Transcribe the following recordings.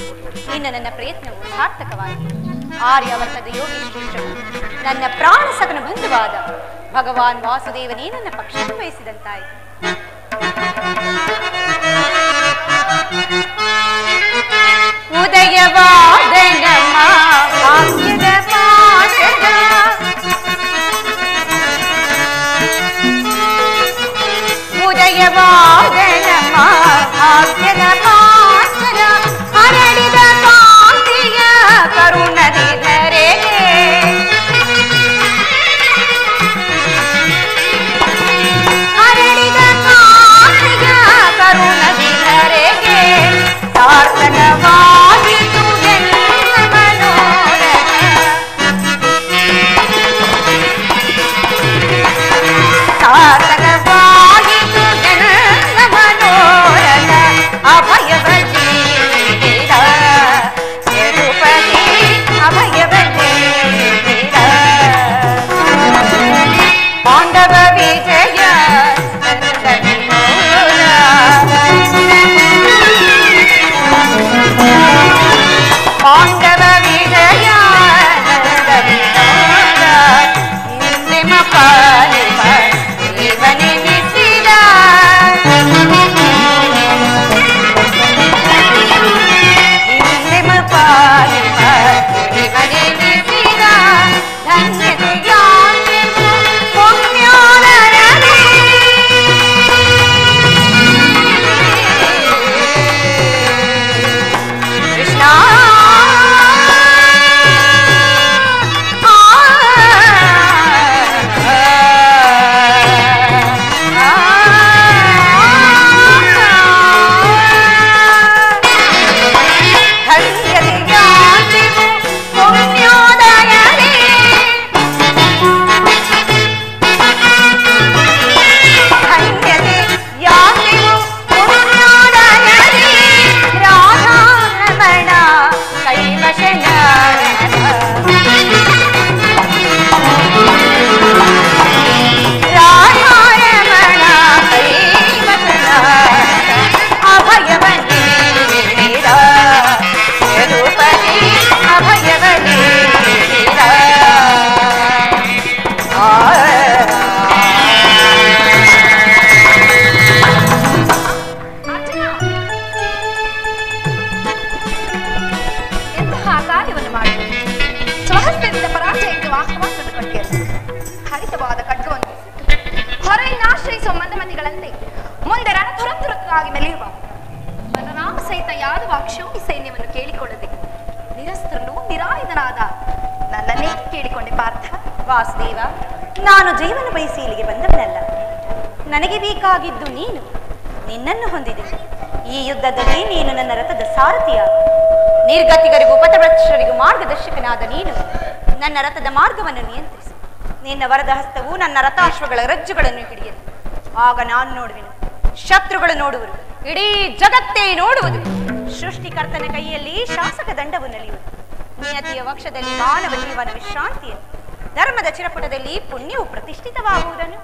ಇನ್ನು ನನ್ನ ಪ್ರಯತ್ನವು ಸಾರ್ಥಕವಾಯಿತು ಆರ್ಯವರ್ಗದ ಯೋಗಿ ಶ್ರೇಷ್ಠರು ನನ್ನ ಪ್ರಾಣ ಸಗನ ಬಂಧುವಾದ ಭಗವಾನ್ ವಾಸುದೇವನೇ ನನ್ನ ಪಕ್ಷ ವಹಿಸಿದಂತಾಯಿತು ಉದಯವಾದ ನಮ್ಮ ಭಾಗ್ಯದ ಪಾಠದ ಉದಯವಾದ ನಮ್ಮ ಭಾಗ್ಯದ ಪಾಠದ ಹರಡಿದ ಕಾಂತಿಯ ಕರುಣದಿ ಧರೆಗೆ ಹರಡಿದ ಕಾಂತಿಯ ಕರುಣದಿ ಧರೆಗೆ ಸಾರ್ಥಕವಾಗಿತು ಎಲ್ಲ ಮನೋರಥ ಸಾರ್ಥಕವಾಗಿತು ನನ್ನ ಮನೋರಥ ಅಭಯವತಿ ತಿರುಪತಿ ಅಭಯವತಿ ಪಾಂಡವ ವಿಜಯ ಪಾಂಡವ ವಿಜಯ ನಿಮ್ಮ ಪಾಲಿಪ ಜೀವನೆನಿಸಿದ ನಿಮ್ಮ ಪಾಲಿಪ ಜೀವನೆನಿಸಿದ ಧನ್ಯತೆಯಾಗಿರು ಪುಣ್ಯೋನರನೇ. ಕೃಷ್ಣ ಧನ್ಯತೆಯಾಗಿರು ಪುಣ್ಯೋದಯನೇ. ಧನ್ಯತೆ ಯಾಕೆಯು ಪುಣ್ಯೋದಯನೇ ರಾಧಾರಮಣ ಕೈವಶನ ರಾಧಾರಮಣ ಕೈವಶನ ಅಭಯವನೇ ಯದುಪತಿ ಅಭಯವನೇ ಎಂತಹ ಕಾರ್ಯವನ್ನು ಮಾಡಿದೆ ಸ್ವಹಸ್ತದಿಂದ ಪರಾಜಯಕ್ಕೆ ವಾಸ್ತವಾಂಶದ ಕಟ್ಟಿಯಲ್ಲಿ ಹರಿತವಾದ ಖಡ್ಗವನ್ನು ಹೊರೆಯಿಂದ ಆಶ್ರಯಿಸುವ ಮಂದಮತಿಗಳಂತೆ ಮುಂದೆ ರಣತುರಂತುರವಾಗಿ ಮೆಲೆಯುವ ಬಲರಾಮ ಸಹಿತ ಯಾದವ ಕ್ಷೋಭಿ ಸೈನ್ಯವನ್ನು ಕೇಳಿಕೊಳ್ಳದೆ ನಿರಸ್ತ್ರನು ನಿರಾಯುಧನಾದ ನನ್ನನ್ನೇ ಕೇಳಿಕೊಂಡೆ ಪಾರ್ಥ ವಾಸುದೇವ ನಾನು ಜೀವನ ಬಯಸಿ ಇಲ್ಲಿಗೆ ಬಂದವನಲ್ಲ ನನಗೆ ಬೇಕಾಗಿದ್ದು ನೀನು ನಿನ್ನನ್ನು ಹೊಂದಿದೆ ಈ ಯುದ್ಧದಲ್ಲಿ ನೀನು ನನ್ನ ರಥದ ಸಾರಥಿಯ ನಿರ್ಗತಿಗರಿಗೂ ಪಥಭ್ರಷ್ಟರಿಗೂ ಮಾರ್ಗದರ್ಶಕನಾದ ನೀನು ನನ್ನ ರಥದ ಮಾರ್ಗವನ್ನು ನಿಯಂತ್ರಿಸು ನಿನ್ನ ವರದ ಹಸ್ತವು ನನ್ನ ರಥಾಶ್ವಗಳ ರಜ್ಜುಗಳನ್ನು ಹಿಡಿಯಲಿ ಆಗ ನಾನು ನೋಡುವೆನು ಶತ್ರುಗಳು ನೋಡುವರು ಇಡೀ ಜಗತ್ತೇ ನೋಡುವುದು ಸೃಷ್ಟಿಕರ್ತನ ಕೈಯಲ್ಲಿ ಶಾಸಕ ದಂಡವು ನಲಿಯುವುದು ನಿಯತಿಯ ವಕ್ಷದಲ್ಲಿ ಮಾನವ ಜೀವನ ವಿಶ್ರಾಂತಿಯನ್ನು ಧರ್ಮದ ಚಿರಪುಟದಲ್ಲಿ ಪುಣ್ಯವು ಪ್ರತಿಷ್ಠಿತವಾಗುವುದನ್ನು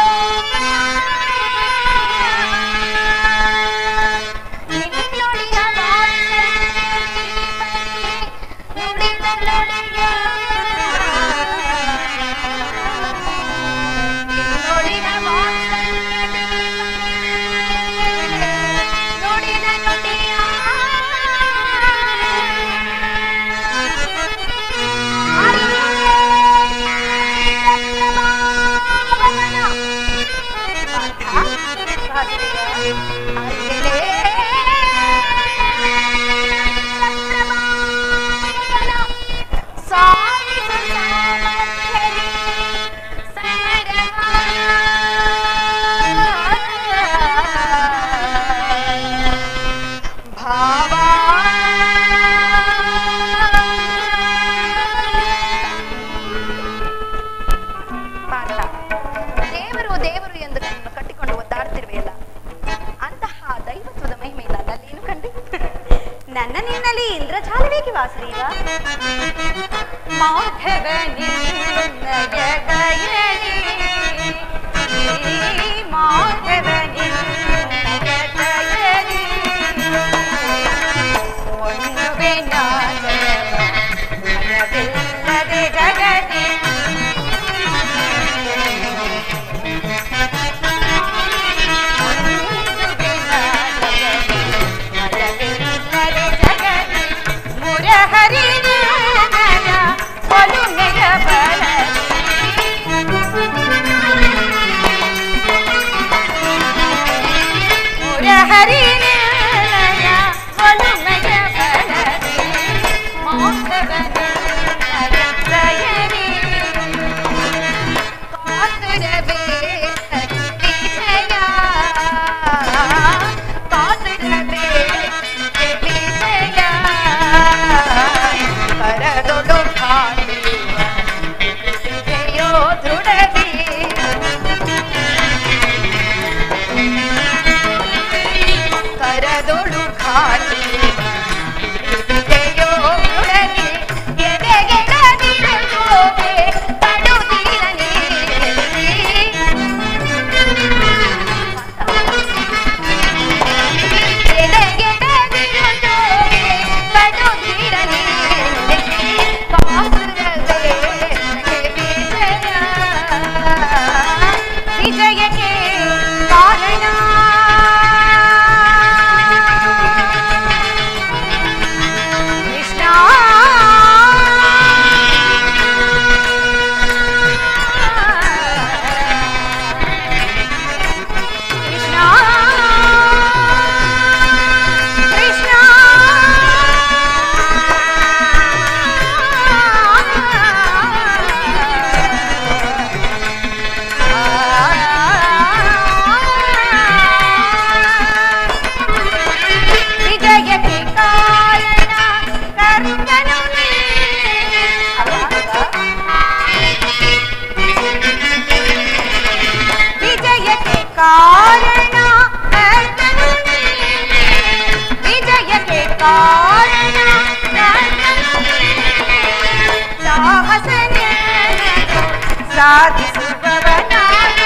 ನಿನ್ನೊಡಿಯ ಪಾರ್ಥ ದೇವರು ದೇವರು ಎಂದು ನನ್ನನ್ನು ಕಟ್ಟಿಕೊಂಡು ಒದ್ದಾಡ್ತಿರುವೆಯಲ್ಲ ಅಂತಹ ದೈವತ್ವದ ಮಹಿಮೆ ನನ್ನಲ್ಲೇನು ಕಂಡು ನನ್ನ ನಿನ್ನಲ್ಲಿ ಇಂದ್ರಜಾಲವೇಕೆ ವಾಸುದೇವ ಮಾಧವ ನಿನ್ನಯದಯದಿ ಮಾಧವ ನಿನ್ನಯದಯದಿ ಒನ್ನುವೆ ನಾದವ ಭಯವಿಲ್ಲದೆ ಜಗದಿ ಒನ್ನುವೆ ನಾದವ ಭಯವಿಲ್ಲದೆ ಜಗದಿ ಮುರಹರಿ ನಿನ್ನಯ ಒಲುಮೆಯ ಮುರಹರಿ ನಿನ್ನಯ ಒಲುಮೆಯ ಬಲದಿ ಮಾಧವ ನಿನ್ನಯ ದಯದಿ ಕಾತುರವೇ ವಿಜಯ ಕಾತುರವೇ ವಿಜಯ ಕರದೊಡು ಕಾಣುವ ವಿಜಯೋ ದೃಢದಿ ಕರದೊಡು ಕಾಣುವ ವಿಜಯೋ ದೃಢದಿ ಎದೆಗೆಡದಿರುವೆ ಪಡುತ್ತಿರ ವಿಜಯಕ್ಕೆ ಕಾರಣ ಕೃಷ್ಣ ಕೃಷ್ಣ ಕೃಷ್ಣ ವಿಜಯಕ್ಕೆ ಕಾರಣ ಕರ್ತನು ವಿಜಯಕ್ಕೆ ಕಾರಣ ಕರ್ತನು ವಿಜಯಕ್ಕೆ ಕಾರಣ ಕರ್ತನು ಸಾಹಸ ಸಾಧಿಸುವವನಾನು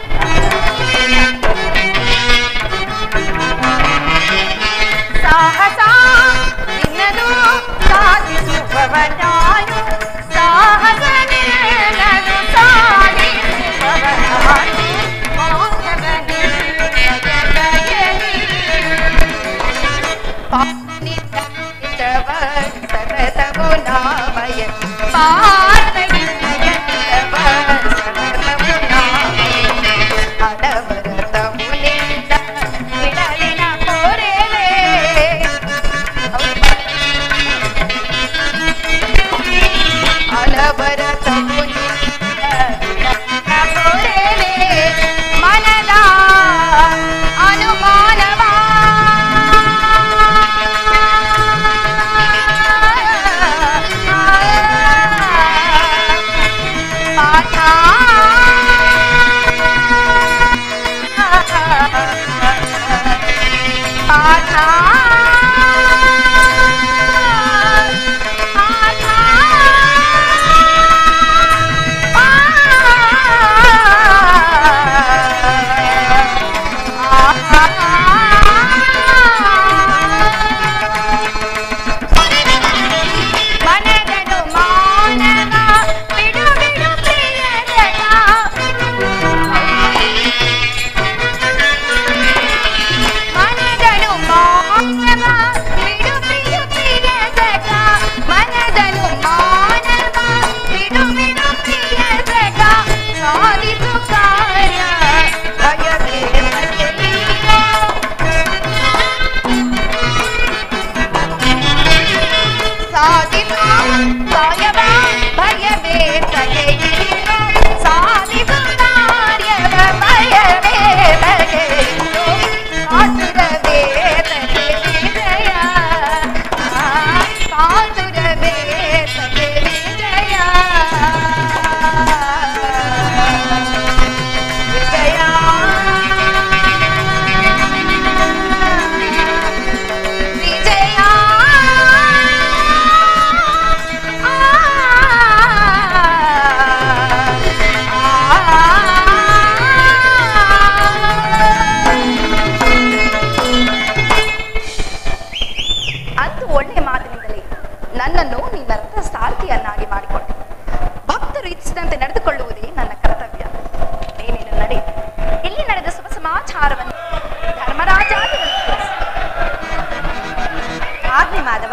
ಸಾಹಸ ನಿನ್ನದು ಸಾಧಿಸುವವನಾನು ಸಾಹಸ ನಿನ್ನದು ಸಾಧಿಸುವವನಾನು ಮಾಧವ ನಿನ್ನಯ ದಯೆಯಲ್ಲಿ ಸತತವು ನಾಮಯ ಪಾರ್ಥಗಿರಿಯವ ಸತತವು ನಾಮಯ ಹಡವರತವು ನಿಂದ ಬಿಡಲಿನ ಕೋರೆಲೆ ಹಲವರತವು ನಿಂದ ಬಿಡಲಿನ ಕೋರೆಲೆ ಮನದ ಅನುಮಾನವಾ ಪಾಠ ಪಾಠ ಮನದನು ಮಾನವ ಬಿಡು ಬಿಡು ಪ್ರಿಯರನ ಮನದನು ಮಾನವ ಬಿಡು ಬಿಡು ಪ್ರಿಯರನ ಮನದನು ಮಾನವ ಬಿಡು ಬಿಡು ಪ್ರಿಯರನ ಸಾಧಿಸು ಕಾರ್ಯ ಭಯವೇ ಭಯವಿಲ್ಲ. ಸಾಧಿಸು ಕಾಯವ ಭಯವೇ ತಲೆಯಿಲ್ಲ ಸಾಧಿಸು ಕಾರ್ಯವ ಭಯವೇ ಬಗೆಯಿಲ್ಲ ಆತುರವೇ ತಲೆ ವಿಜಯ ಒಳ್ಳೆಯ ಮಾತಿನಿಂದಲೇ ನನ್ನನ್ನು ನಿನ್ನ ರಥ ಸಾರಥಿಯನ್ನಾಗಿ ಮಾಡಿಕೊಂಡೆ ಭಕ್ತರು ಇಚ್ಛಿಸಿದಂತೆ ನಡೆದುಕೊಳ್ಳುವುದೇ ನನ್ನ ಕರ್ತವ್ಯ ನೀನೇನು ನಡೆ ಇಲ್ಲಿ ನಡೆದ ಶುಭ ಸಮಾಚಾರವನ್ನು ಧರ್ಮರಾಜಾದಿಗಳಿಗೆ ತಿಳಿಸು. ಆಜ್ಞೆ ಮಾಧವ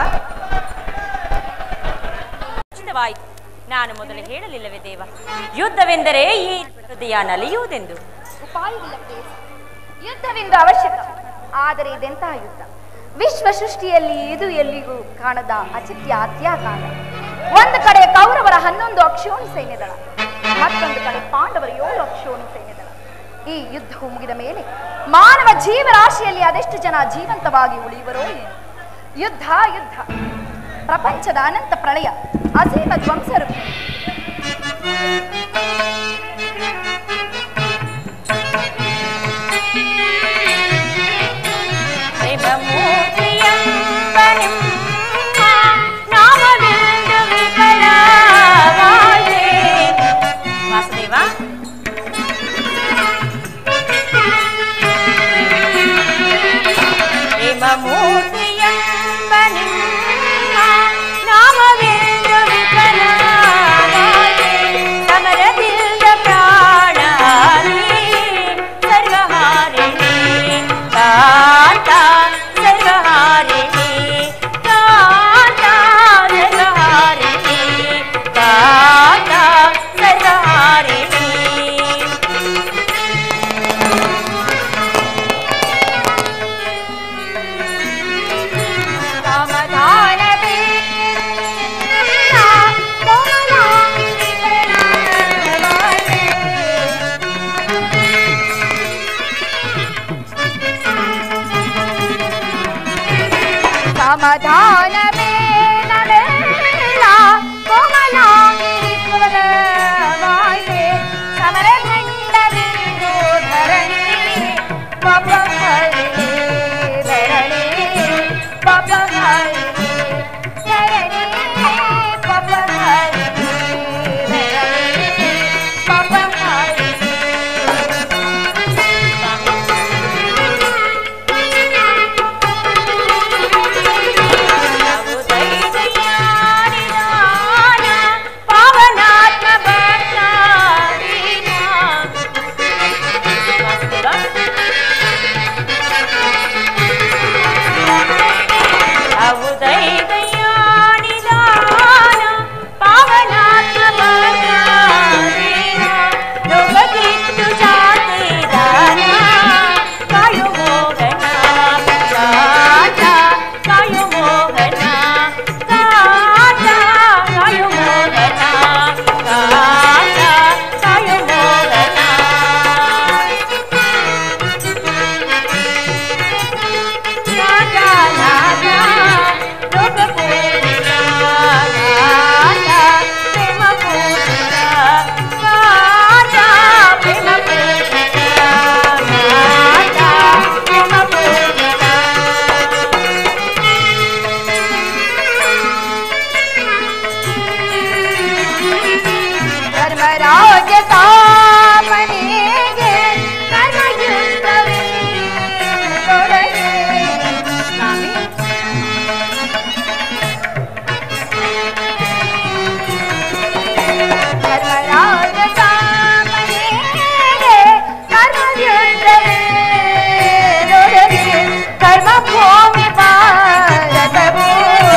ಖಚಿತವಾಯಿತು ನಾನು ಮೊದಲು ಹೇಳಲಿಲ್ಲವೇ ದೇವ ಯುದ್ಧವೆಂದರೆ ಈ ಹೃದಯ ನಲಿಯುವುದೆಂದು ಉಪಾಯವಿಲ್ಲ ಪ್ರೇಯಸಿ. ಯುದ್ಧವೆಂದು ಅವಶ್ಯಕ ಆದರೆ ಇದೆಂತಹ ಯುದ್ಧ ವಿಶ್ವ ಸೃಷ್ಟಿಯಲ್ಲಿ ಇದು ಎಲ್ಲಿಗೂ ಕಾಣದ ಅಚಿತ್ಯ ಹತ್ಯಾಕಾಂಡ ಒಂದು ಕಡೆ ಕೌರವರ ಹನ್ನೊಂದು ಅಕ್ಷೋಣಿ ಸೈನ್ಯದಳ ಮತ್ತೊಂದು ಕಡೆ ಪಾಂಡವರ ಏಳು ಅಕ್ಷೋಣಿ ಸೈನ್ಯದಳ ಈ ಯುದ್ಧವು ಮುಗಿದ ಮೇಲೆ ಮಾನವ ಜೀವರಾಶಿಯಲ್ಲಿ ಅದೆಷ್ಟು ಜನ ಜೀವಂತವಾಗಿ ಉಳಿಯುವರೋ ಏನು ಯುದ್ಧ ಯುದ್ಧ ಪ್ರಪಂಚದ ಅನಂತ ಪ್ರಳಯ ಅಸೀಮ ಧ್ವಂಸರು ಶಿವಮೂರ್ತಿಯಂಬನೆಂಬ ನಾಮವೆಂದು ವಿಫಲವಾದೆ. ವಾಸುದೇವ ಶಿವಮೂರ್ತಿಯಂಬನೆಂಬ ನಾಮವೆಂದು ವಿಫಲವಾದೆ. ಸಮರದಿಂದ ಪ್ರಾಣಹಾರಿ ಸರ್ವಹಾರಿಣಿ ಕಾಂತ ಸರ್ವಹಾರಿಣಿ ಕಾಂತ ಸರ್ವಹಾರಿಣಿ ಕಾಂತ ಸರ್ವಹಾರಿಣಿ ಸಮಾಧಾನವೇ ಸಮಾಧಾನವೇ ನವೆಲ್ಲ ಕೋಮಲಾಂಗಿ ಕುಲವಾಯ್ತೆ ಸಮರಗಂಡವೀರು ಧರಣಿ ಪಾಪ ಹರಿಣಿ ಧರಣಿ ಪಾಪ ಹರಿಣಿ ಧರಣಿ ಪಾಪ ಹರಿಣಿ ಧರಣಿ ಪಾಪ ಹರಿಣಿ ಪಾವನಾತ್ಮ ಭಕ್ತಾದೀನ ಹೌದೈದಯಾನಿದಾನ ಪಾವನಾತ್ಮ ಭಕ್ತಾದೀನ ಲೋಕಕ್ಕಿತ್ತು ಜಾತಿದಾನ ಕಾಯು ಮೋಹನ ಕಾಟ ಕಾಯು ಮೋಹನ ಕಾಟ ಕಾಯು ಮೋಹನ ಕಾಟ ಕಾಯು ಮೋಹನ ಧರ್ಮರಾಜ ತಾಪನೆಗೆ ಕರ್ಮಯುಕ್ತವೇ ತೊಡಗೆ ಧರ್ಮರಾಜ ತಾಪನೆಗೆ ಕರ್ಮಯುಕ್ತವೇ ತೊಡಗೆ ಕರ್ಮ ಭೂಮಿ ಭಾರತವು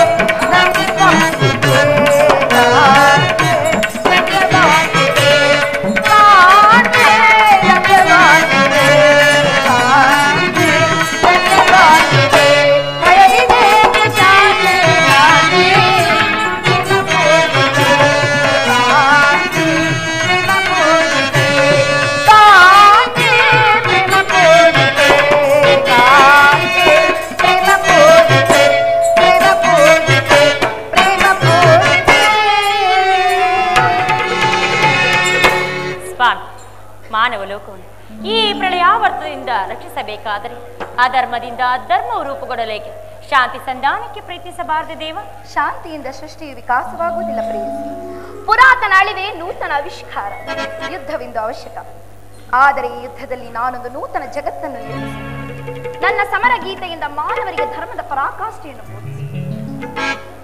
ಸ್ವಾಮಿ ಮಾನವ ಲೋಕವನ್ನು ಈ ಪ್ರಳಯಾವರ್ತದಿಂದ ರಕ್ಷಿಸಬೇಕಾದರೆ ಅಧರ್ಮದಿಂದ ಅಧರ್ಮವು ರೂಪುಗೊಳ್ಳಲೇಕೆ ಶಾಂತಿ ಸಂಧಾನಕ್ಕೆ ಪ್ರಯತ್ನಿಸಬಾರದೆ ದೇವ ಶಾಂತಿಯಿಂದ ಸೃಷ್ಟಿಯು ವಿಕಾಸವಾಗುವುದಿಲ್ಲ ಪ್ರೇಯಸಿ ಪುರಾತನ ಅಳಿವೆ ನೂತನ ಆವಿಷ್ಕಾರ ಯುದ್ಧವೆಂದು ಅವಶ್ಯಕ ಆದರೆ ಈ ಯುದ್ಧದಲ್ಲಿ ನಾನೊಂದು ನೂತನ ಜಗತ್ತನ್ನು ನಿರ್ಮಿಸಿ ನನ್ನ ಸಮರ ಗೀತೆಯಿಂದ ಮಾನವರಿಗೆ ಧರ್ಮದ ಪರಾಕಾಷ್ಠೆಯನ್ನು ಬೋಧಿಸಿ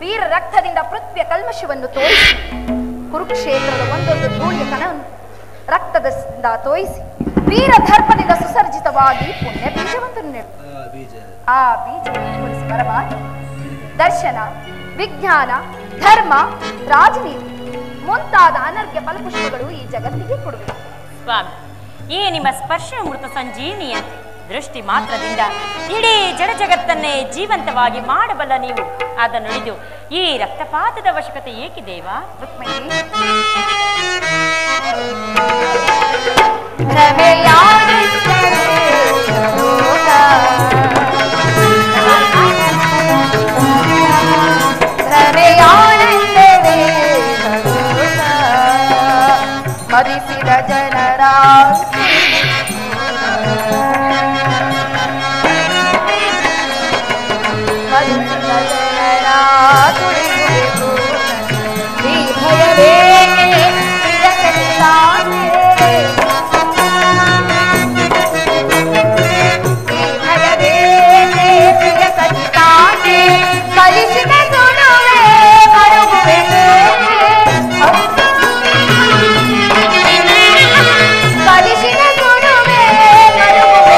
ವೀರ ರಕ್ತದಿಂದ ಪೃಥ್ವಿಯ ಕಲ್ಮಶವನ್ನು ತೋರಿಸಿ ಕುರುಕ್ಷೇತ್ರದ ಒಂದೊಂದು ಧೂಳಿಯ ಕಣವನ್ನು ರಕ್ತದಿಂದ ತೋಯಿಸಿ ವೀರ ಧರ್ಮದಿಂದ ಸುಸರ್ಜಿತವಾಗಿ ಪುಣ್ಯ ಬೀಜವನ್ನು ನೆಡು ಆ ಬೀಜವನ್ನು ಉಳಿಸಿ ಬರಬಾರದು ದರ್ಶನ ವಿಜ್ಞಾನ ಧರ್ಮ ರಾಜನೀತಿ ಮುಂತಾದ ಅನರ್ಘ್ಯ ಫಲಪುಷ್ಪಗಳು ಈ ಜಗತ್ತಿಗೆ ಕೊಡುವೆ ಸ್ವಾಮಿ ಈ ನಿಮ್ಮ ಸ್ಪರ್ಶ ಮೃತ ಸಂಜೀವಿನಿಯಂತೆ ದೃಷ್ಟಿ ಮಾತ್ರದಿಂದ ಇಡೀ ಜಡ ಜಗತ್ತನ್ನೇ ಜೀವಂತವಾಗಿ ಮಾಡಬಲ್ಲ ನೀವು ಅದನ್ನು ಹಿಡಿದು ಈ ರಕ್ತಪಾತದ ಅವಶ್ಯಕತೆ ಏಕೆ ದೇವಾ ರುಕ್ಮಿಣಿ ರಮೆಯಾನಂದವೇ ಲೋಕ. ರಮೆಯಾನಂದವೇ ಲೋಕ. ಮದಿಸಿದ ಜನರ ಮದಿಸಿದ ಜನರ ತುಳಿಯುವುದು ಈ ಭಯವೇ ಪ್ರಿಯ ಕಲಿತಾನೆ. ಈ ಭಯವೇ ಪ್ರಿಯ ಕಲಿತಾನೆ. ಕಲಿಸಿದ ಗುಣವೇ ಮರುಗುವೆ. ಕಲಿಸಿದ ಗುಣವೇ ಮರುಗುವೆ.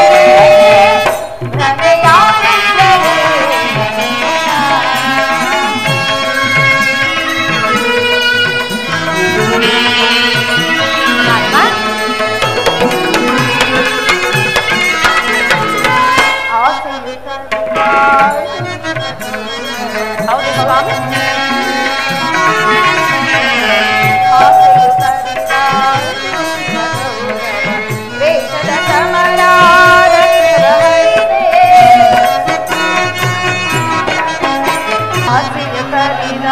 ಭ್ರಮೆಯಾನಂದವೇ ಹೌದು ಸ್ವಾಮಿ ವೇಷದ ಸಮರ ಆಸೆಯ ಕಲಿದ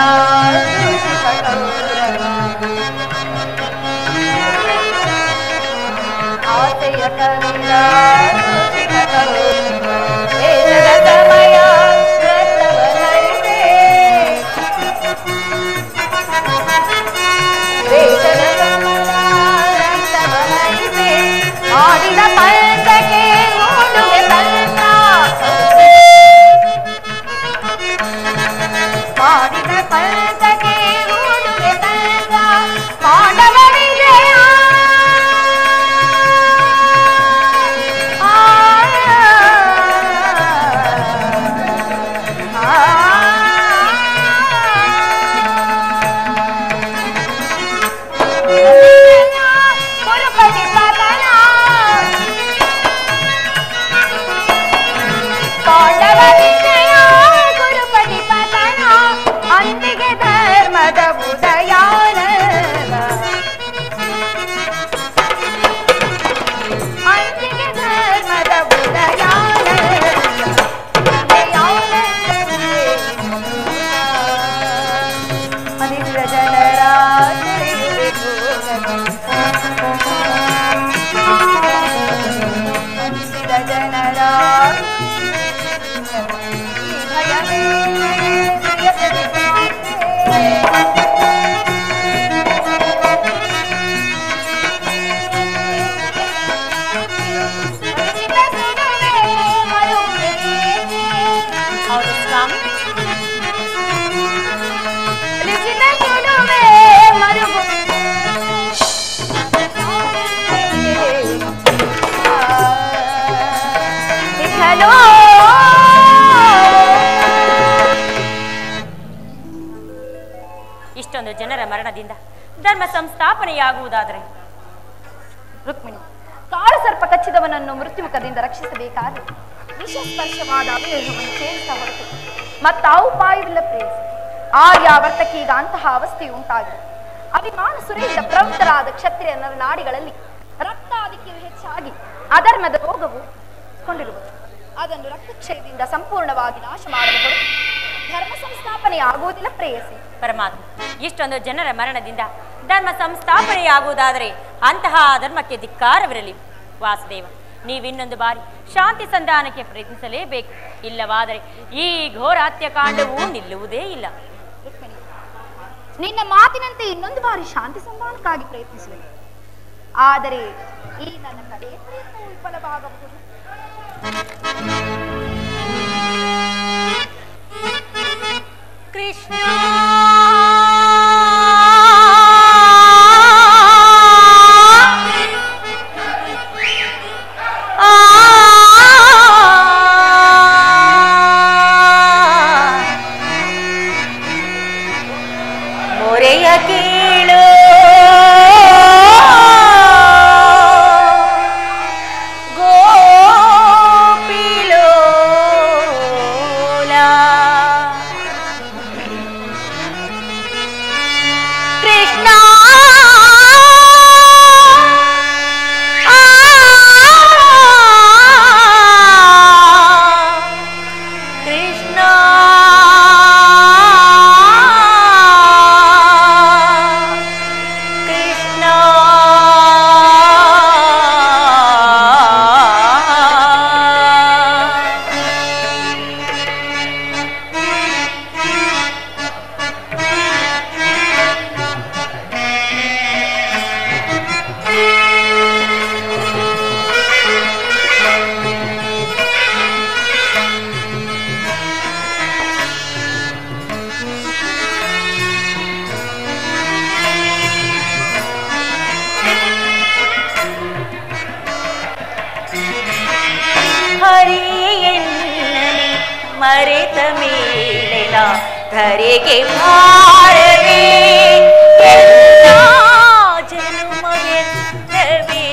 ಆಸೆಯ ಕಲಿದ ವೇಷದ ಸಮಯ ರಕ್ತವಹರಿಸೆ. ವೇಷದ ಸಮರ ರಕ್ತವಹರಿಸೆ. ಮಾಡಿದ ಪಂಚಕ್ಕೆ ಓಡುವೆ ತಂದ ಮಾಡಿದ ಪಂಚಕ್ಕೆ ಓಡುವೆ ತಂದ ಪಾಂಡವ ವಿಜಯ ಆ, ಕುರುಪತಿ ಪತನ ಪಾಂಡವ ವಿಜಯ ಗುರುಪತಿ ಪತನ ಅಂದಿಗೆ ಧರ್ಮದ ಉದಯಾನ ಅಂದಿಗೆ ಧರ್ಮದ ಉದಯಾನ ಮನಿದ್ರ ಜನರ ತಿಳಿಯುವುದು ಮನಿಸಿದ ಜನರ ಭಯವೇ ಹೌದು ಸ್ವಾಮಿ ಇಷ್ಟೊಂದು ಜನರ ಮರಣದಿಂದ ಧರ್ಮ ಸಂಸ್ಥಾಪನೆಯಾಗುವುದಾದರೆ ರುಕ್ಮಿಣಿ ಕಾಳು ಸರ್ಪ ಕಚ್ಚಿದವನನ್ನು ಮೃತ್ಯುಮುಖದಿಂದ ರಕ್ಷಿಸಬೇಕಾದ್ರೆ ವಿಷಸ್ಪರ್ಶವಾದ ಅವಿವೇಹವನ್ನು ಸೇರಿಸ ಹೊರತು ಮತ್ತಾವ ಉಪಾಯವಿಲ್ಲ ಪ್ರೇಯಸಿ ಆರ್ಯಾವರ್ತಕ್ಕೆ ಈಗ ಅಂತಹ ಅವಸ್ಥೆ ಉಂಟಾಗಿದೆ ಅಭಿಮಾನ ಸುರೆಯಿಂದ ಪ್ರವೃತ್ತರಾದ ಕ್ಷತ್ರಿಯರ ನಾಡಿಗಳಲ್ಲಿ ರಕ್ತಾಧಿಕ್ಯವು ಹೆಚ್ಚಾಗಿ ಅಧರ್ಮದ ರೋಗವು ಕೊಂಡಿರುವುದು ಅದನ್ನು ರಕ್ತಕ್ಷಯದಿಂದ ಸಂಪೂರ್ಣವಾಗಿ ನಾಶ ಮಾಡಲು ಹೊರತು ಧರ್ಮ ಸಂಸ್ಥಾಪನೆ ಆಗುವುದಿಲ್ಲ ಪ್ರೇಯಸಿ ಪರಮಾತ್ಮ ಇಷ್ಟೊಂದು ಜನರ ಮರಣದಿಂದ ಧರ್ಮ ಸಂಸ್ಥಾಪನೆಯಾಗುವುದಾದರೆ ಅಂತಹ ಧರ್ಮಕ್ಕೆ ಧಿಕ್ಕಾರವಿರಲಿ ವಾಸುದೇವ ನೀವಿನ್ನೊಂದು ಬಾರಿ ಶಾಂತಿ ಸಂಧಾನಕ್ಕೆ ಪ್ರಯತ್ನಿಸಲೇಬೇಕು ಇಲ್ಲವಾದರೆ ಈ ಘೋರ ಹತ್ಯಾಕಾಂಡವು ನಿಲ್ಲುವುದೇ ಇಲ್ಲ ರುಕ್ಮಿಣಿ ನಿನ್ನ ಮಾತಿನಂತೆ ಇನ್ನೊಂದು ಬಾರಿ ಶಾಂತಿ ಸಂಧಾನಕ್ಕಾಗಿ ಪ್ರಯತ್ನಿಸುವೆ ಆದರೆ ಈ ನನ್ನ ಕಡೆ ಪ್ರಯತ್ನವು ವಿಫಲವಾಗಬಹುದು ಕೃಷ್ಣ ಕೃಷ್ಣ ಮೊರೆಯ ಕೇಳು ಗೋಪಿಲೋಲ ಕೃಷ್ಣ ಕೃಷ್ಣ ಕೃಷ್ಣ ಹರಿಯೆನ್ನನೆ ಮರೆತ ಮೇಲೆನ ಧರೆಗೆ ಭಾರವೇ ಎಲ್ಲ ಜನುಮವೆತ್ತವೇ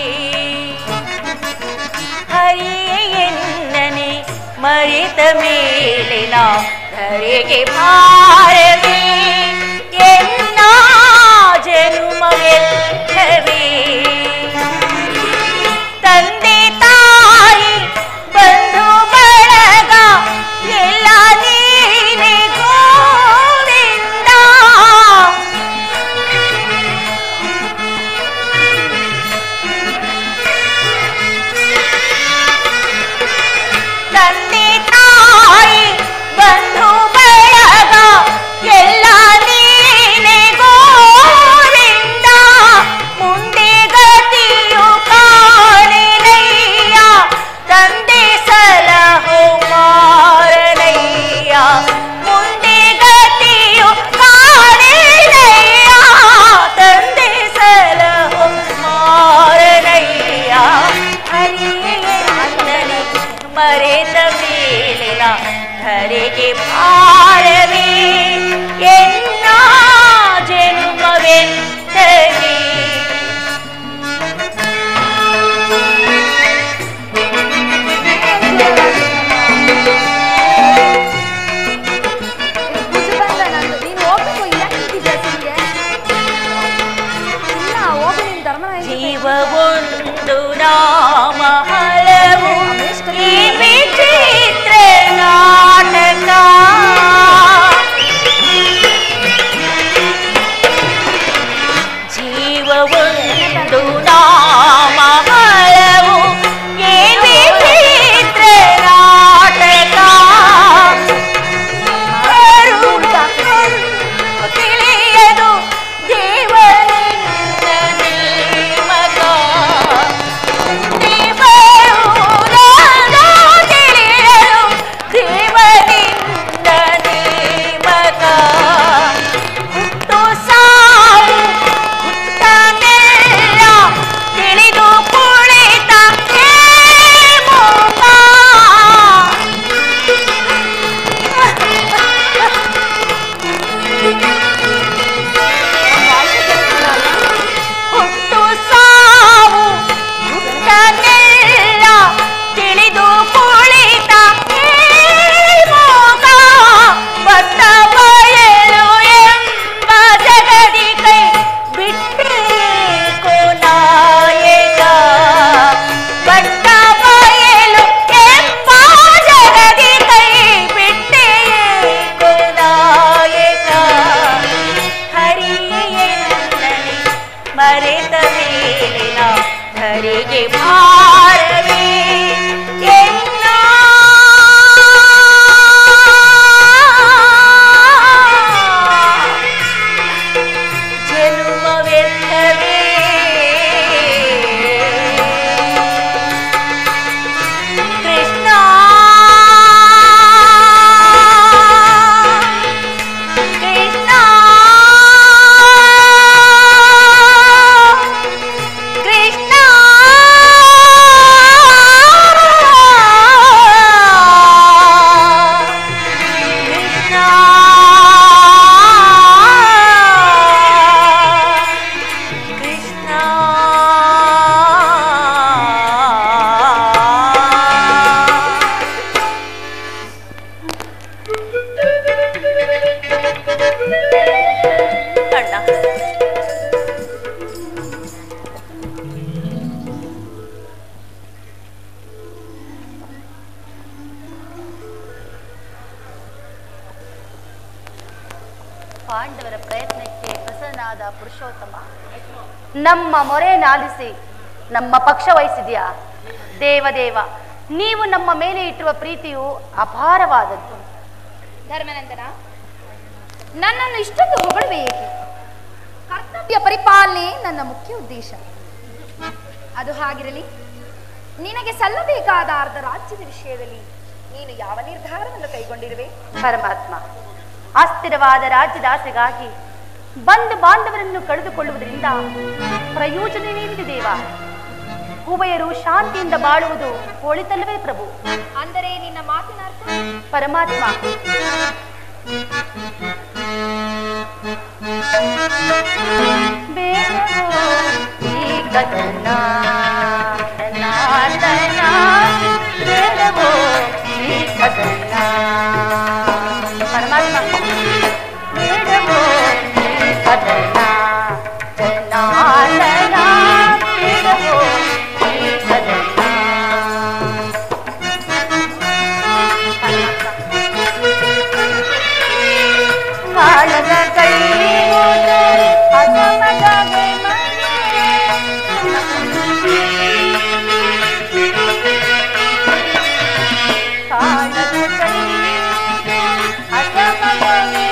ಹರಿಯೆನ್ನನೆ ಮರೆತ ಮೇಲೆನ ಧರೆಗೆ ಭಾರವೇ ಎಲ್ಲ ಜನುಮವೆತ್ತವೇ ತಂದೆ ತಾಯಿ ಬಂಧು ಬಳಗ ಎಲ್ಲ ನೀನೆ ಗೋವಿಂದ ತಂದೆ ತಾಯಿ ಬಂಧು ಬಳಗ ಎಲ್ಲ ನೀನೆ ಗೋವಿಂದ ಮುಂದೆ ಪಾಂಡವರ ಪ್ರಯತ್ನಕ್ಕೆ ಪ್ರಸನ್ನನಾದ ಪುರುಷೋತ್ತಮ ನಮ್ಮ ಮೊರೆನಾಲಿಸಿ ನಮ್ಮ ಪಕ್ಷ ವಹಿಸಿದ್ಯಾ ದೇವದೇವ ನೀವು ನಮ್ಮ ಮೇಲೆ ಇಟ್ಟಿರುವ ಪ್ರೀತಿಯು ಅಪಾರವಾದದ್ದು ಧರ್ಮನಂದನ ನನ್ನನ್ನು ಇಷ್ಟೊಂದು ಹೊಗಳುವೆ ಏಕೆ ಕರ್ತವ್ಯ ಪರಿಪಾಲನೆ ನನ್ನ ಮುಖ್ಯ ಉದ್ದೇಶ ಅದು ಹಾಗಿರಲಿ ನಿನಗೆ ಸಲ್ಲಬೇಕಾದ ಅರ್ಧ ರಾಜ್ಯದ ವಿಷಯದಲ್ಲಿ ನೀನು ಯಾವ ನಿರ್ಧಾರವನ್ನು ಕೈಗೊಂಡಿರುವೆ ಪರಮಾತ್ಮ ಅಸ್ಥಿರವಾದ ರಾಜ್ಯದ ಆಸೆಗಾಗಿ ಬಂಧು ಬಾಂಧವರನ್ನು ಕಳೆದುಕೊಳ್ಳುವುದರಿಂದ ಪ್ರಯೋಜನವೇನಿದೆ ದೇವ ಉಭಯರು ಶಾಂತಿಯಿಂದ ಬಾಳುವುದು ಒಳಿತಲ್ಲವೇ ಪ್ರಭು ಅಂದರೆ ನಿನ್ನ ಮಾತಿನ ಅರ್ಥ ಪರಮಾತ್ಮ ಬೇಡವೋ ಈ ಕಥನ ನಾದನ ಬೇಡವೋ ಈ ಕಥನ ಪರಮಾತ್ಮ ಬೇಡವೋ ಈ ಕಥನ ನಾದನ ಬೇಡವೋ ಈ ಕಥನ ಕಾಳಗ ಕೈ ಅಸಮಗವೆ ಕಾಳಗ ಕೈ ಅಸಮಗವೆ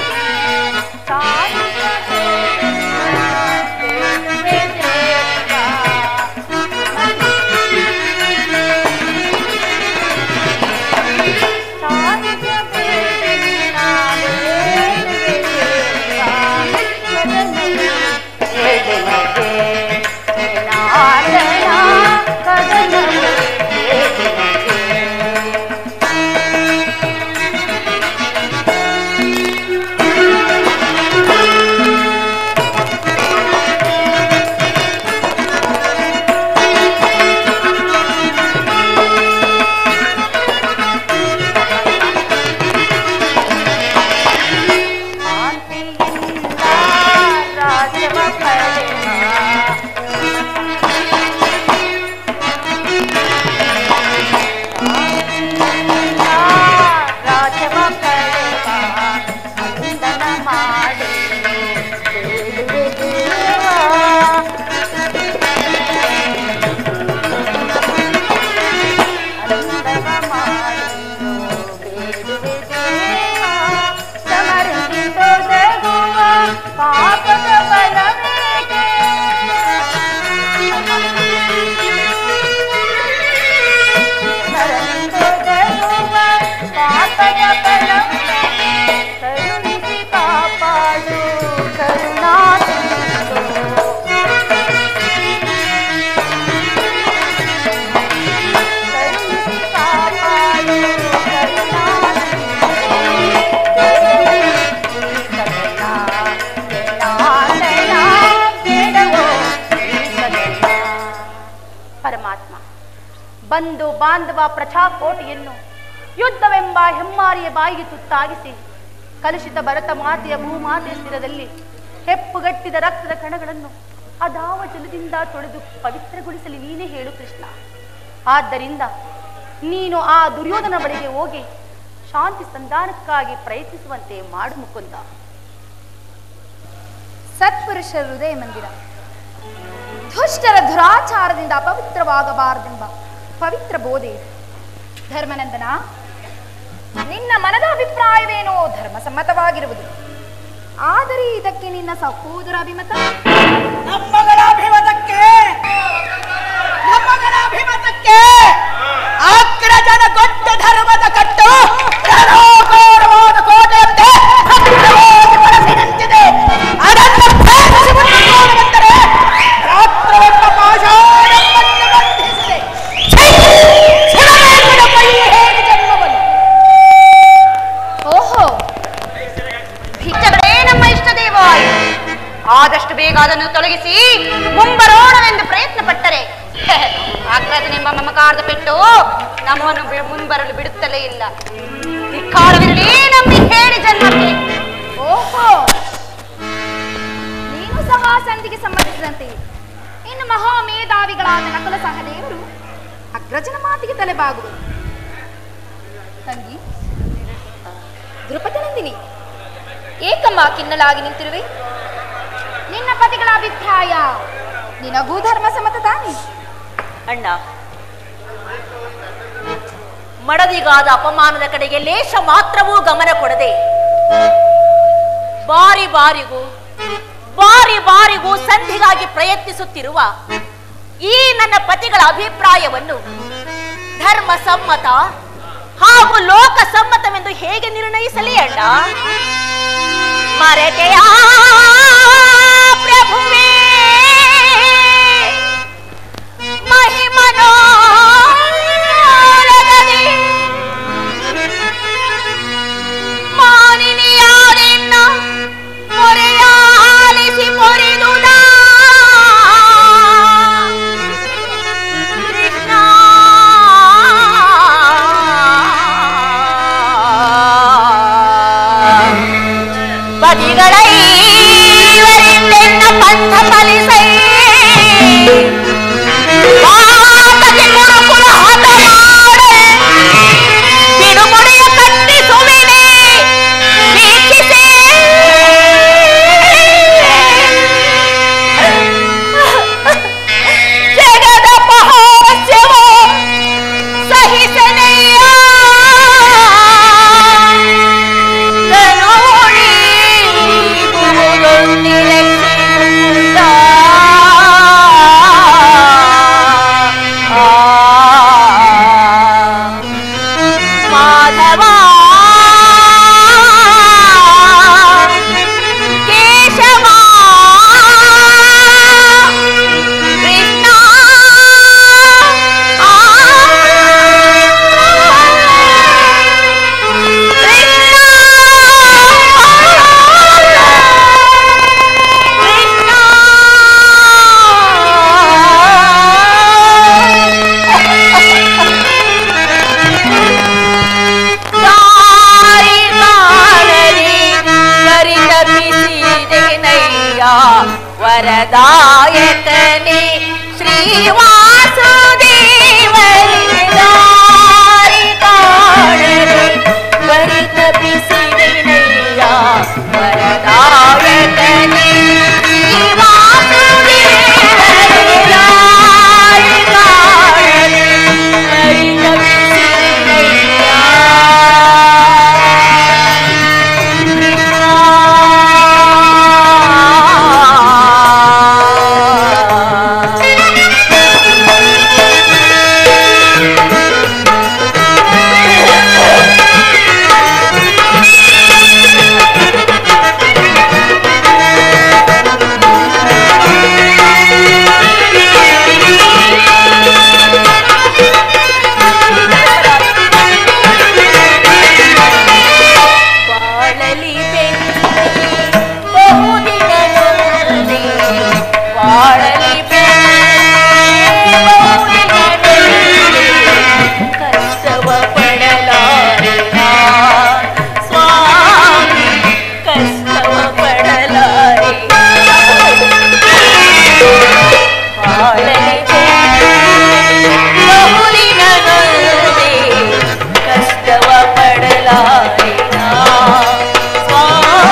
ಶಾಂತಿಯಿಂದ ರಾಜವ ಪಡೆವ ರಾಜವ ಪಡೆವ ಅಂದನ ಮಾಡಿ ಬೇಡುವೆ ದೇವ. ಅಂದವ ಮಾಡಿ ಬೇಡುವೆ ದೇವ. ಸಮರ್ಪಿತೊದಗುವ ಪಾಪದ ಫಲವೇಕೆ? ಸಮರ್ಪಿತೊದಗುವ ಪಾಪದ ಫಲವೇಕೆ? ಕರುಣಿಸಿ ಕಾಪಾಡು ಕರುಣಾಸಿಂಧು. ಕರುಣಿಸಿ ಕಾಪಾಡು ಪರಮಾತ್ಮ ಬಂಧು ಬಾಂಧವ ಪ್ರಜಾಕೋಟಿಯನ್ನು ಯುದ್ಧವೆಂಬ ಹೆಮ್ಮಾರಿಯ ಬಾಯಿಗೆ ತುತ್ತಾಗಿಸಿ ಕಲುಷಿತ ಭರತ ಮಾತೆಯ ಭೂಮಾತೆಯ ಸ್ಥಿರದಲ್ಲಿ ಹೆಪ್ಪುಗಟ್ಟಿದ ರಕ್ತದ ಕಣಗಳನ್ನು ಅದಾವ ಜಲದಿಂದ ತೊಳೆದು ಪವಿತ್ರಗೊಳಿಸಲಿ ನೀನೇ ಹೇಳು ಕೃಷ್ಣ ಆದ್ದರಿಂದ ನೀನು ಆ ದುರ್ಯೋಧನ ಬಳಿಗೆ ಹೋಗಿ ಶಾಂತಿ ಸಂಧಾನಕ್ಕಾಗಿ ಪ್ರಯತ್ನಿಸುವಂತೆ ಮಾಡು ಮುಕುಂದ ಸತ್ಪುರುಷ ಹೃದಯ ಮಂದಿರ ದುಷ್ಟರ ದುರಾಚಾರದಿಂದ ಅಪವಿತ್ರವಾಗಬಾರದೆಂಬ ಪವಿತ್ರ ಬೋಧೆ ಧರ್ಮನಂದನ ನಿನ್ನ ಮನದ ಅಭಿಪ್ರಾಯವೇನೋ ಧರ್ಮಸಮ್ಮತವಾಗಿರುವುದು ಆದರೆ ಇದಕ್ಕೆ ನಿನ್ನ ಸಹೋದರ ಅಭಿಮತ ನಮ್ಮಗಳ ಅಭಿಮತಕ್ಕೆ ನಮ್ಮಗಳ ಅಭಿಮತಕ್ಕೆ ಅಗ್ರಜನ ಕೊಟ್ಟು ಧರ್ಮದ ಕಟ್ಟು ರಣೋಘೋರವಾದ ಕೋಟೆಯಂತೆ ಭದ್ರವಾಗಿ ಬಳಸಿ ನಿಂತಿದೆ ಅದನ್ನು ಭೇದಿಸಿ ಮುಟ್ಟಿಕೊಂಡು ಬಂದರೆ ರಾತ್ರವೆಂಬ ಪಾಷಾಣ ನಮ್ಮನ್ನು ಬಂಧಿಸಿದೆ ಛೀ! ಸುಡಬೇಕು ನಮ್ಮ ಈ ಹೇಡಿ ಜನ್ಮವನ್ನು ಓಹೋ ಭಿಕ್ಷಗಳೇ ನಮ್ಮ ಇಷ್ಟ ದೇವಾಯ ಆದಷ್ಟು ಬೇಗ ಅದನ್ನು ತೊಲಗಿಸಿ ಮುಂಬರೋಣವೆಂದು ಪ್ರಯತ್ನ ಪಟ್ಟರೆ ಅಗ್ರಜನೆಂಬ ಮಮಕಾರದ ಪೆಟ್ಟು ನಮ್ಮನ್ನು ಬಿ- ಮುಂಬರಲು ಬಿಡುತ್ತಲೇ ಇಲ್ಲ ಧಿಕ್ಕಾರವಿರಲಿ ನಮ್ಮ ಈ ಹೇಳಿ ಜನ್ಮಕ್ಕೆ ಓಹೋ ನೀನು ಸಹ ಸಂಧಿಗೆ ಸಂಬಂಧಿಸಿದಂತೆ ಇನ್ನು ಮಹಾಮೇಧಾವಿಗಳಾದ ನಕಲ ಸಹದೇವರು ಅಗ್ರಜನ ಮಾತಿಗೆ ತಲೆಬಾಗುವರು ತಂಗಿ ದೃಪದ ನಂದಿನಿ ಏಕಮ್ಮ ಖಿನ್ನಲಾಗಿ ನಿಂತಿರುವೆ ನಿನ್ನ ಪತಿಗಳ ಅಭಿಪ್ರಾಯ ನಿನಗೂ ಧರ್ಮ ಸಮ್ಮತ ತಾನೆ ಅಣ್ಣ ಮಡದಿಗಾದ ಅಪಮಾನದ ಕಡೆಗೆ ಲೇಷ ಮಾತ್ರವೂ ಗಮನ ಕೊಡದೆ ಬಾರಿ ಬಾರಿಗೂ ಬಾರಿ ಬಾರಿಗೂ ಸಂಧಿಗಾಗಿ ಪ್ರಯತ್ನಿಸುತ್ತಿರುವ ಈ ನನ್ನ ಪತಿಗಳ ಅಭಿಪ್ರಾಯವನ್ನು ಧರ್ಮ ಸಮ್ಮತ ಹಾಗೂ ಲೋಕ ಸಮ್ಮತವೆಂದು ಹೇಗೆ ನಿರ್ಣಯಿಸಲಿ ಅಣ್ಣ ಮರೆತೆಯ ಪ್ರಭುವೇ ಮಹಿಮನೋರಗದೆ ಮಾನಿನಿಯಾರೆನ್ನ ಮೊರೆಯಾಲಿಸಿ ಪೊರೆದುದ ಕೃಷ್ಣ ಬದಿಗಳೈವರಿಂದೆನ್ನ ಪಂಥ ಫಲಿಸೈ ಮಾತಗೆ ಗುರುಕುಲ ಹತ ಮಾಡೆ ಬಿಡುಮುಡಿಯ ಕಟ್ಟಿಸುವಿನೆ ವೀಕ್ಷಿಸೆ ಜಗದ ಪಹಾಸ್ಯವು ಸಹಿಸನೆಯ ಕರುಣಿ ಗುರುದೊಂದಿಗೆ ಮಾಧವ ಕೇಶವ ಕೃಷ್ಣ ದಾರಿ ಕಾಣದೆ ಪರಿತಪಿಸಿದೆನಯ್ಯ ವರದಾಯಕನೇ ಶ್ರೀವಾಸುದೇವರಿಗೆ ದಾರಿ ಕಾಣದೆ ಪರಿತಪಿಸಿದೆನಯ್ಯ ವರದಾಯಕನೇ ಶ್ರೀವಾಸುದೇವರಿಗೆ ದಾರಿ ಕಾಣದೆ ಪರಿತಪಿಸಿದೆನಯ್ಯ ಬಾಳಲಿ ಬೆನ್ನಿ ಬಹುದಿನಗಳಲ್ಲಿ ಬಾಳಲಿ ಬೆನ್ನಿ ಬಹುದಿನಗಳಲ್ಲಿ ಕಷ್ಟವ ಪಡಲಾರಿನ ಸ್ವಾಮಿ ಕಷ್ಟವ ಪಡಲಾರಿ ಬಾಳಲಿ ಬೆನ್ನಿ ಬಹುದಿನಗಳಲ್ಲಿ ಕಷ್ಟವ ಪಡಲಾರಿನ ಸ್ವಾಮಿ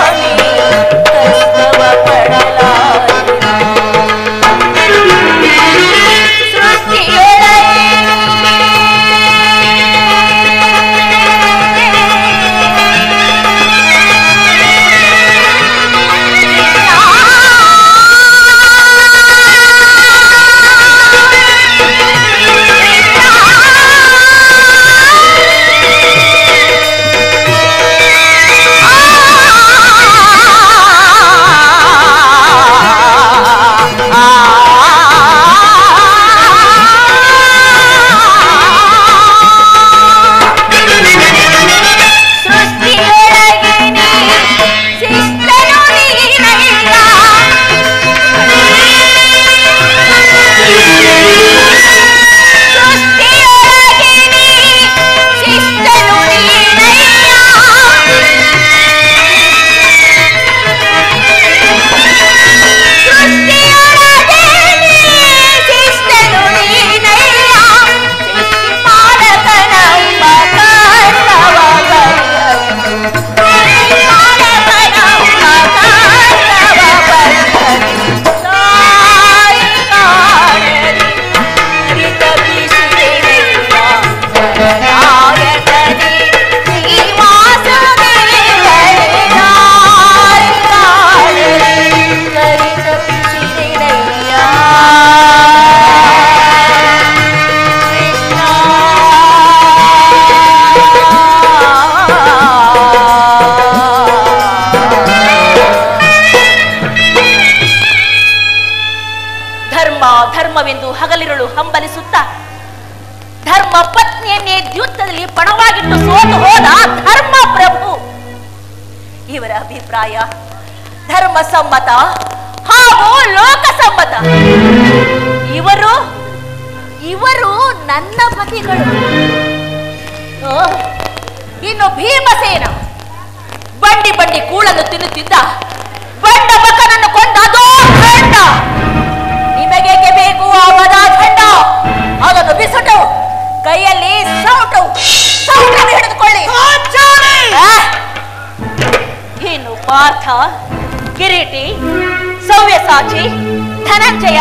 ಧರ್ಮವೆಂದು ಹಗಲಿರುಳು ಹಂಬಲಿಸುತ್ತಾ ಧರ್ಮ ಪತ್ನಿಯನ್ನೇ ದ್ಯುತ್ತದಲ್ಲಿ ಪಣವಾಗಿಟ್ಟು ಸೋತು ಹೋದ ಧರ್ಮ ಪ್ರಭು ಇವರ ಅಭಿಪ್ರಾಯ ಧರ್ಮ ಸಮ್ಮತ ಹಾಗೂ ಲೋಕಸಮ್ಮತ ಇವರು ಇವರು ನನ್ನ ಪತಿಗಳು ಓ, ಇನ್ನು ಭೀಮಸೇನ ಬಂಡಿ ಬಂಡಿ ಕೂಳನ್ನು ತಿನ್ನುತ್ತಿದ್ದ ಬಂಡ ಬಕನನ್ನು ಕೊಂದ ಅದೋ ಖಂಡ ನಿಮಗೇಕೆ ಬೇಕು ಆ ಮದಾಖಂಡ ಅದನ್ನು ಬಿಸುಟು ಕೈಯಲ್ಲಿ ಸೌಟು ಸೌಟನ್ನು ಹಿಡಿದುಕೊಳ್ಳಿ ಆ? ಇನ್ನು ಪಾರ್ಥ ಕಿರೀಟಿ ಸವ್ಯಸಾಚಿ ಧನಂಜಯ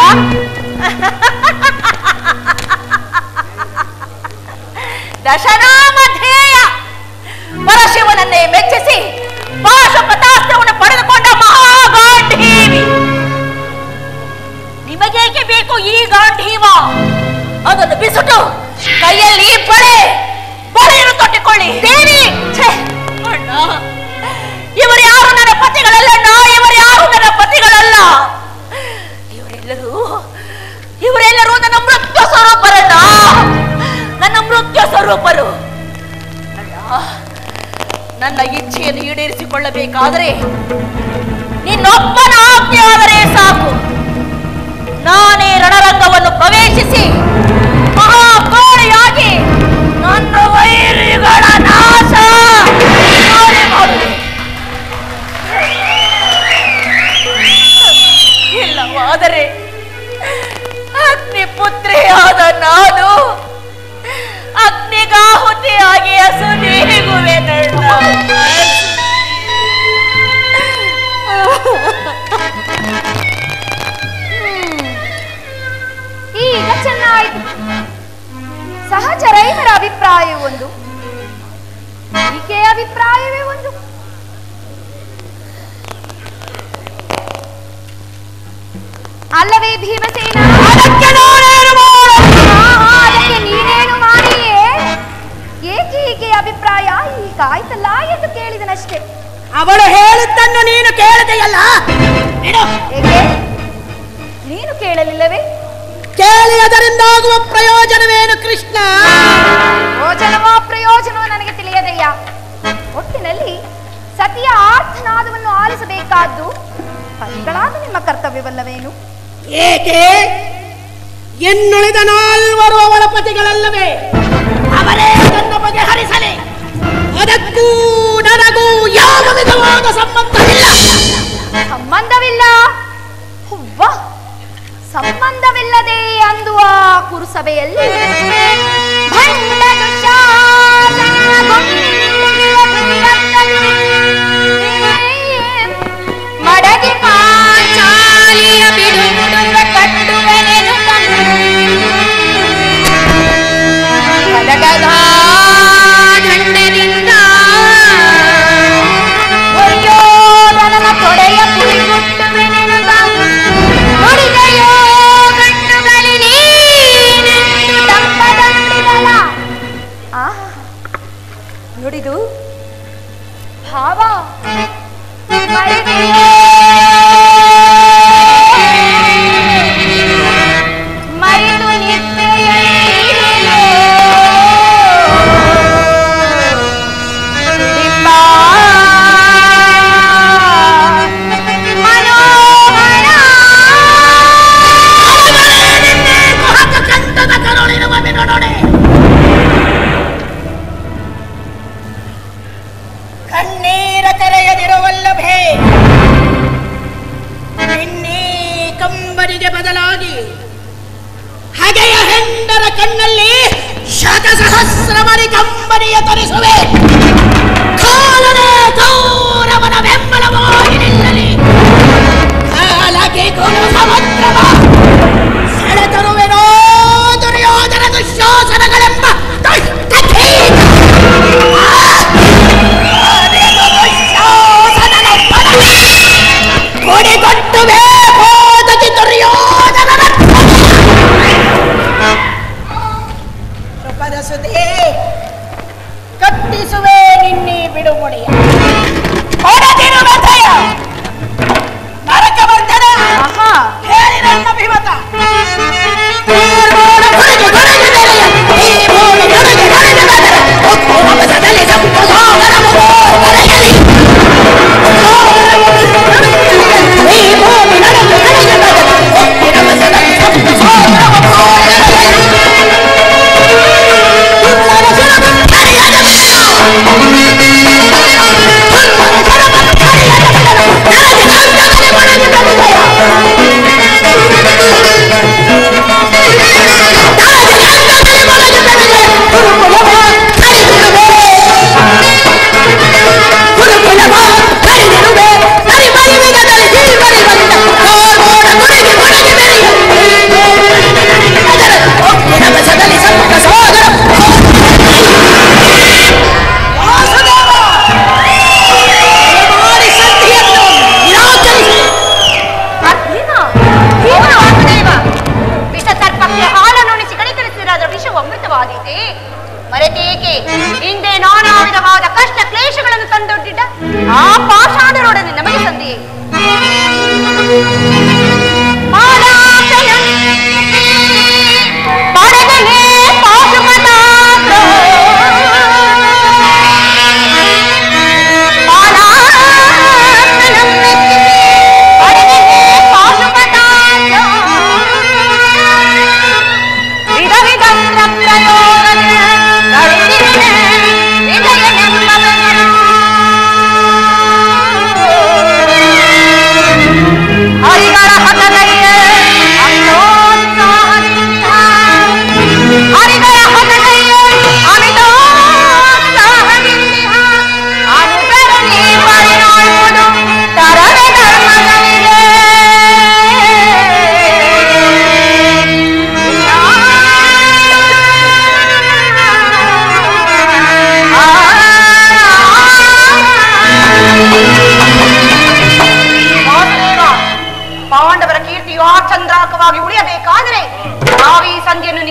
ದಶನಾಮಧೇಯ ಪರಶಿವನನ್ನೇ ಮೆಚ್ಚಿಸಿ ಪಾಶುಪತಾಸ್ತ್ರವನ್ನು ಪಡೆದುಕೊಂಡ ಮಹಾಗಾಂಧೀವಿ ನಿಮಗೇಕೆ ಬೇಕು ಈ ಗಾಂಧೀವ ಅದನ್ನು ಬಿಸುಟು ಕೈಯಲ್ಲಿ ಬಳೆ ಬಳೆಯನ್ನು ತೊಟ್ಟಿಕೊಳ್ಳಿ ದೇವಿ ಛೆ, ಅಣ್ಣ ಇವರು ಯಾರು ನನ್ನ ಪತಿಗಳಲ್ಲಣ್ಣ ಇವರು ಯಾರು ನನ್ನ ಪತಿಗಳಲ್ಲ ಇವರೆಲ್ಲರೂ ಇವರೆಲ್ಲರೂ ನನ್ನ ಮೃತ್ಯು ಸ್ವರೂಪರಣ್ಣ ನನ್ನ ಮೃತ್ಯು ಸ್ವರೂಪರು ಅಣ್ಣ ನನ್ನ ಇಚ್ಛೆಯನ್ನು ಈಡೇರಿಸಿಕೊಳ್ಳಬೇಕಾದರೆ ನಿನ್ನೊಬ್ಬನ ಆಜ್ಞೆ ಆದರೆ ಸಾಕು ನಾನೇ ರಣರಂಗವನ್ನು ಪ್ರವೇಶಿಸಿ ಮಹಾಕೋಳಿಯಾಗಿ ನನ್ನ ವೈರಿಗಳ ನಾಶ ನಾನೇ ಮಾಡುವೆ. ಇಲ್ಲವಾದರೆ ಅಗ್ನಿಪುತ್ರಿಯಾದ ನಾನು ಅಗ್ನಿಗಾಹುತಿಯಾಗಿ ಅಸುನೀಗುವೆ ಈಗ ಚೆನ್ನಾಯಿತು ಸಹಜ ರೈತರ ಅಭಿಪ್ರಾಯ ಒಂದು ಈಕೆಯ ಅಭಿಪ್ರಾಯವೇ ಒಂದು ಅಲ್ಲವೇ ಭೀಮಸೇನ ಅದಕ್ಕೆ ನಾನೇನು ಮಾಡ- ಆಹಾ, ಅದಕ್ಕೆ ನೀನೇನು ಮಾಡಿಯೇ ಏಕೆ ಈಕೆಯ ಅಭಿಪ್ರಾಯ ಈಗ ಆಯ್ತಲ್ಲ ಎಂದು ಕೇಳಿದನಷ್ಟೇ ಅವಳು ಹೇಳಿದ್ದನ್ನು ನೀನು ಕೇಳದೆಯಲ್ಲ ನೀನು ಏಕೆ ನೀನು ಕೇಳಲಿಲ್ಲವೇ ಕೇಳಿ ಅದರಿಂದಾಗುವ ಪ್ರಯೋಜನವೇನು ಕೃಷ್ಣ ಪ್ರಯೋಜನವೋ ಪ್ರಯೋಜನವೋ ನನಗೆ ತಿಳಿಯದಯ್ಯ ಒಟ್ಟಿನಲ್ಲಿ ಸತಿಯ ಆರ್ಥನಾದವನ್ನು ಆಲಿಸಬೇಕಾದ್ದು ಪತಿಗಳಾದ ನಿಮ್ಮ ಕರ್ತವ್ಯವಲ್ಲವೇನು ಏಕೆ ಎನ್ನುಳಿದ ನಾಲ್ವರು ಅವಳ ಪತಿಗಳಲ್ಲವೇ ಅವರೇ ನನ್ನ ಬಗ್ಗೆ ಹರಿಸಲಿ ಅದಕ್ಕೂ ನನಗೂ ಯಾವ ವಿಧವಾದ ಸಂಬಂಧವಿಲ್ಲ ಸಂಬಂಧವಿಲ್ಲ ಹುವ್ವ ಸಂಬಂಧವಿಲ್ಲದೆ ಅಂದುವ ಕುರುಸಭೆಯಲ್ಲಿ ಭಂಡ ದುಶ್ಯಾಸನ ಗೊಂಡಿನಿಂದ ದುರ್ಗಂಧನು. ಮಡದಿ ಪಾಂಚಾಲಿಯ ಬಿಡುಗುಡುಗ ಕಟ್ಟುವೆನೆನುತನು. ಕಡಗದ ದಂಡನಿಂದ ದುರ್ಯೋಧನನ ತೊಡೆಯ ಪುರಿಗುಟ್ಟುವೆನೆನುತನು. ನುಡಿದೆಯೋ ಕಣ್ಣುಗಳಲ್ಲಿ ನೀನೆಂದು ತಂಪದಂತೆ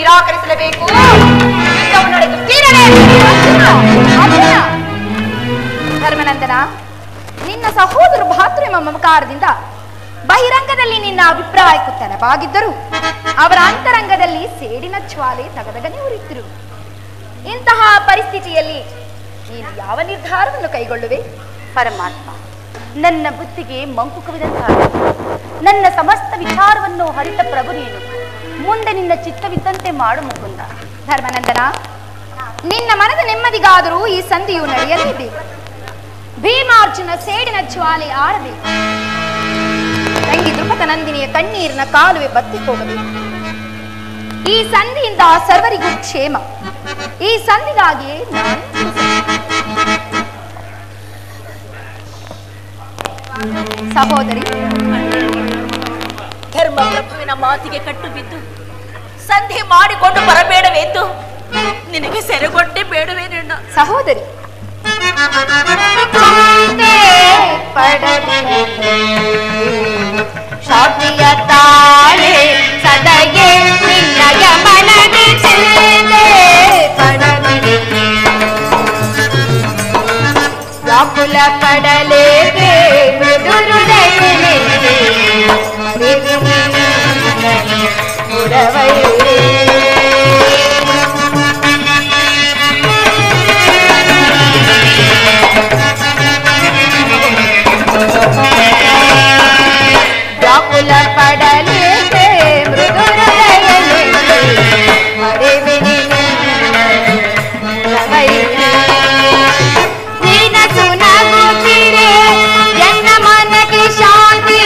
ನಿರಾಕರಿಸಲೇಬೇಕು ಯುದ್ಧವು ನಡೆದು ತೀರಲೇಬೇಕು ಅರ್ಜುನ, ಅರ್ಜುನ. ಧರ್ಮನಂದನ ನಿನ್ನ ಸಹೋದರ ಭಾತೃ ಮಮಕಾರದಿಂದ ಬಹಿರಂಗದಲ್ಲಿ ನಿನ್ನ ಅಭಿಪ್ರಾಯಕ್ಕೂ ತಲಬಾಗಿದ್ದರು ಅವರ ಅಂತರಂಗದಲ್ಲಿ ಸೇಡಿನ ಜ್ವಾಲೆ ತಗದಗನೆ ಉರಿತಿರು ಇಂತಹ ಪರಿಸ್ಥಿತಿಯಲ್ಲಿ ನೀನು ಯಾವ ನಿರ್ಧಾರವನ್ನು ಕೈಗೊಳ್ಳುವೆ ಪರಮಾತ್ಮ ನನ್ನ ಬುದ್ಧಿಗೆ ಮಂಕು ಕವಿದಂತಾಗಿದೆ ನನ್ನ ಸಮಸ್ತ ವಿಚಾರವನ್ನು ಹರಿತ ಪ್ರಭು ನೀನು ಮುಂದೆ ನಿನ್ನ ಚಿತ್ತವಿದ್ದಂತೆ ಮಾಡು ಮುಕುಂದ ಧರ್ಮನಂದನ ನಿನ್ನ ಮನದ ನೆಮ್ಮದಿಗಾದರೂ ಈ ಸಂಧಿಯು ನಡೆಯಲೇಬೇಕು ಭೀಮಾರ್ಜುನ ಸೇಡಿನ ಜ್ವಾಲೆ ಆರಬೇಕು ತಂಗಿ ದೃಪದ ನಂದಿನಿಯ ಕಣ್ಣೀರಿನ ಕಾಲುವೆ ಬತ್ತಿ ಹೋಗಬೇಕು ಈ ಸಂಧಿಯಿಂದ ಸರ್ವರಿಗೂ ಕ್ಷೇಮ ಈ ಸಂಧಿಗಾಗಿಯೇ ನಾನು ಸಹೋದರಿ ಧರ್ಮ ಪ್ರಭುವಿನ ಮಾತಿಗೆ ಕಟ್ಟು ಬಿದ್ದು ಸಂಧಿ ಮಾಡಿಕೊಂಡು ಬರಬೇಡವೆಂದು ನಿನಗೆ ಸೆರೆಗೊಟ್ಟೆ ಬೇಡವೇನಣ್ಣ ಸಹೋದರಿ ಶಾಪಿಯ ತಾಳೆ ಸದಗೆ ನಿನ್ನಯ ಮನದಿ ಚಿಂತೆ ಪಡದಿರಿ ವ್ಯಾಕುಲ ಪಡಲೇಕೆ ವ್ಯಾಕುಲ ಪಡಲೇಕೆ ಮೃದು ನೀನಸು ನಗುತ್ತಿರೆ ಎನ್ನ ಮನಕ್ಕೆ ಶಾಂತಿ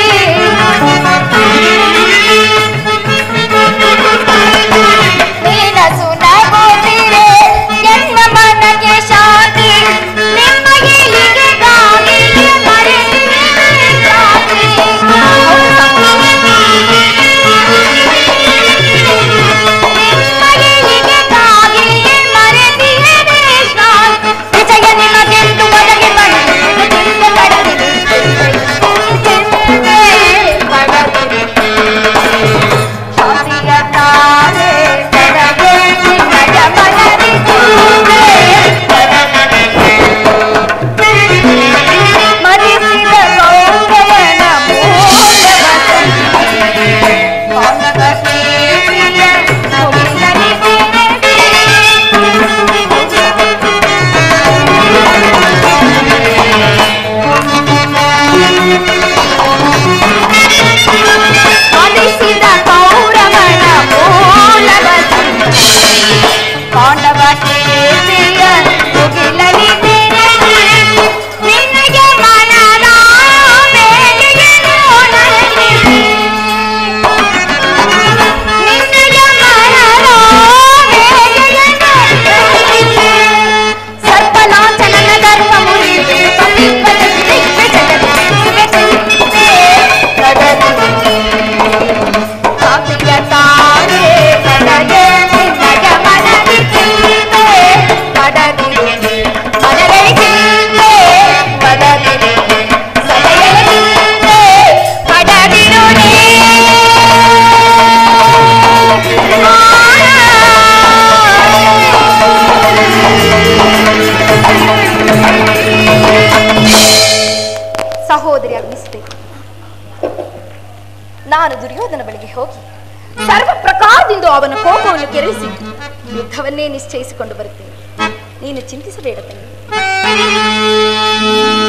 ನೀನಸು ನಗುತ್ತಿರೆ ಎನ್ನ ಮನಕ್ಕೆ ಶಾಂತಿ ನಿಮ್ಮ ಗೆಲಿಗೆಗಾಗಿ ಮರೆತಿದೆ ಜಾತಿ. ನಿಮ್ಮ ಗೆಲಿಗೆಗಾಗಿ ಮರೆತಿದೆ ಶಾಂತಿ. ವಿಜಯ ನಿಮಗೆಂದು ಒದಗಿ ಬಂದು ಚಿಂತೆ ಪಡದಿರಿ. ಚಿಂತೆ ಪಡದಿರಿ. ಶಾಂತಿಯ ತಾರೆ ಸದಗೆ ನಿನ್ನಯ ಮನದಿ ಚಿಂತೆ ಪಡದಿರಿ. ಮರಿಸಿದ ಗೌರವನ ಮೂಲವ ಮೌನವ ಪ್ರೀತಿಯ ಮದಿಸಿದ ಕೌರವನ ಮೂಲವ ಪಾಂಡವ ಕೀರ್ತಿಯ ಮುಗಿಲಲಿದ್ದೇನೆ ನಿನಗೆ ಮನದ ಬೇಗೆಗೆ ನೋಡಲಿ ನಿನಗೆ ಮನದ ಬೇಗೆಗೆ ನೋಡಲಿ ಸರ್ಪಲಾಂಛನನ ಗರ್ವ ಮುರಿದು ಪವಿತ್ರ ದಿಗ್ವಿಜಯದ ಚಿಂತೆ ಕಡಲಿದೆ. ಕಾಪಿಯ ತಾರೆ ಕಡಗೆ ನಿನ್ನಯ ಮನದಿ ಚಿಂತೆ ಪಡದಿರುವೆ. ಮನದಲ್ಲಿ ಚಿಂತೆ ಪಡದಿರುವೆ. ಸದಯದ ಚಿಂತೆ ಪಡದಿರುವೆ. ಸಹೋದರಿ ಅಗ್ನಿಸ್ತೆ ನಾನು ದುರ್ಯೋಧನ ಬಳಿಗೆ ಹೋಗಿ ಸರ್ವ ಪ್ರಕಾರದಿಂದ ಅವನ ಕೋಪವನ್ನು ಕೆರಳಿಸಿ ಯುದ್ಧವನ್ನೇ ನಿಶ್ಚಯಿಸಿಕೊಂಡು ಬರುತ್ತೇನೆ ನೀನು ಚಿಂತಿಸಬೇಡ ತಂಗಿ